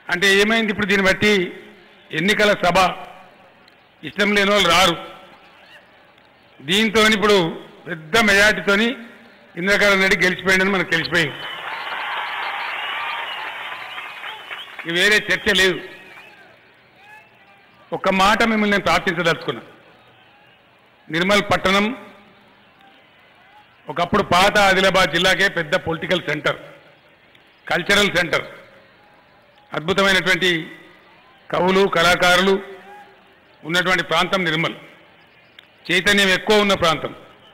అంటే ఏమైంది ఇప్పుడు దీన్ని బట్టి ఎన్నికల సభ ఇష్టం లేని వాళ్ళు రారు దీంతో ఇప్పుడు పెద్ద మెజార్టీతోని ఇంద్రకరణ్ రెడ్డి గెలిచిపోయిందని మనకు తెలిసిపోయింది ఇక వేరే చర్చ లేదు ఒక్క మాట మిమ్మల్ని నేను ప్రార్థించదలుచుకున్నా నిర్మల్ పట్టణం ఒకప్పుడు పాత ఆదిలాబాద్ జిల్లాకే పెద్ద పొలిటికల్ సెంటర్ కల్చరల్ సెంటర్ అద్భుతమైనటువంటి కవులు కళాకారులు ఉన్నటువంటి ప్రాంతం నిర్మల్ చైతన్యం ఎక్కువ ఉన్న ప్రాంతం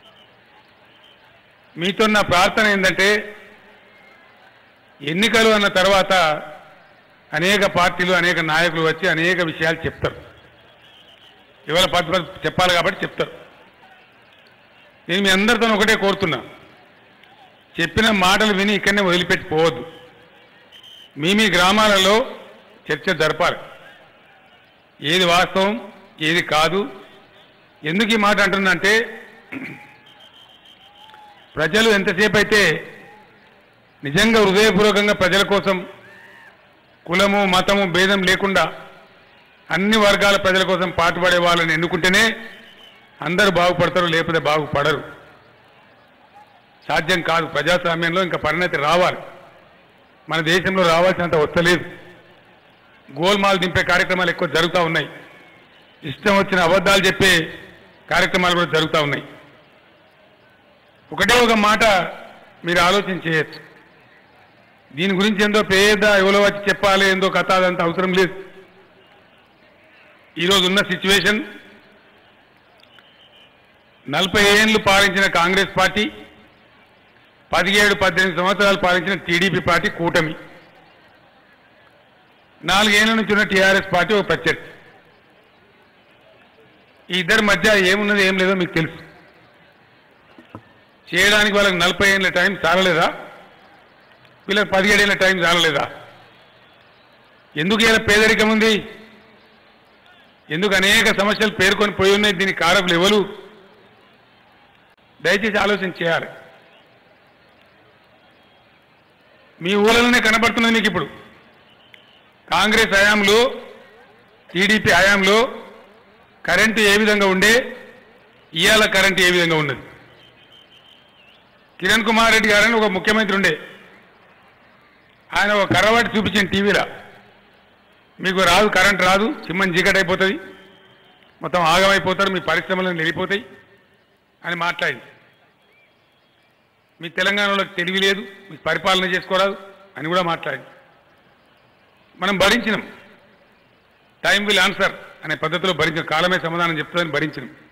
మీతో నా ప్రార్థన ఏంటంటే ఎన్నికలు అన్న తర్వాత అనేక పార్టీలు అనేక నాయకులు వచ్చి అనేక విషయాలు చెప్తారు ఇవాళ పది పది చెప్పాలి కాబట్టి చెప్తారు నేను మీ అందరితో ఒకటే కోరుతున్నా చెప్పిన మాటలు విని ఇక్కడనే వదిలిపెట్టి పోవద్దు మీ మీ గ్రామాలలో చర్చ జరపాలి ఏది వాస్తవం ఏది కాదు ఎందుకు ఈ మాట అంటున్నా అంటే ప్రజలు ఎంతసేపు అయితే నిజంగా హృదయపూర్వకంగా ప్రజల కోసం కులము మతము భేదం లేకుండా అన్ని వర్గాల ప్రజల కోసం పాటుపడే వాళ్ళని ఎన్నుకుంటేనే అందరూ బాగుపడతారు లేకపోతే బాగుపడరు సాధ్యం కాదు ప్రజాస్వామ్యంలో ఇంకా పరిణతి రావాలి మన దేశంలో రావాల్సినంత వస్తలేదు గోల్మాల్ దింపే కార్యక్రమాలు ఎక్కువ జరుగుతూ ఉన్నాయి ఇష్టం వచ్చిన అబద్ధాలు చెప్పే కార్యక్రమాలు కూడా జరుగుతూ ఉన్నాయి ఒకటే ఒక మాట మీరు ఆలోచన చేయొచ్చు దీని గురించి ఏందో పేద ఎవరో వచ్చి చెప్పాలి ఏందో కథ అదంతా అవసరం లేదు ఈరోజు ఉన్న సిచ్యువేషన్ నలభై ఏళ్ళు పాలించిన కాంగ్రెస్ పార్టీ పదిహేడు పద్దెనిమిది సంవత్సరాలు పాలించిన టీడీపీ పార్టీ కూటమి నాలుగేళ్ల నుంచి ఉన్న టీఆర్ఎస్ పార్టీ ఒక ప్రత్యర్థి ఈ ఇద్దరి మధ్య ఏమున్నది ఏం లేదో మీకు తెలుసు చేయడానికి వాళ్ళకి నలభై ఏళ్ళ టైం చాలలేదా వీళ్ళకి పదిహేడేళ్ళ టైం చాలలేదా ఎందుకు ఇలా పేదరికం ఉంది ఎందుకు అనేక సమస్యలు పేర్కొని పోయి ఉన్నాయి దీనికి కారకులు ఎవరు దయచేసి ఆలోచన చేయాలి మీ ఊళ్ళలోనే కనబడుతున్నది మీకు ఇప్పుడు కాంగ్రెస్ హయాంలో టీడీపీ హయాంలో కరెంటు ఏ విధంగా ఉండే ఇవాళ కరెంటు ఏ విధంగా ఉన్నది కిరణ్ కుమార్ రెడ్డి గారని ఒక ముఖ్యమంత్రి ఉండే ఆయన ఒక కర్రవాటి చూపించిన టీవీలో మీకు రాదు కరెంట్ రాదు చిమ్మని చీకటి అయిపోతుంది మొత్తం ఆగమైపోతారు మీ పరిశ్రమలను వెళ్ళిపోతాయి అని మాట్లాడింది మీ తెలంగాణలో తెలివి లేదు మీకు పరిపాలన చేసుకోరాదు అని కూడా మాట్లాడింది మనం భరించినాం టైం విల్ ఆన్సర్ అనే పద్ధతిలో భరించిన కాలమే సమాధానం చెప్తుందని భరించినాం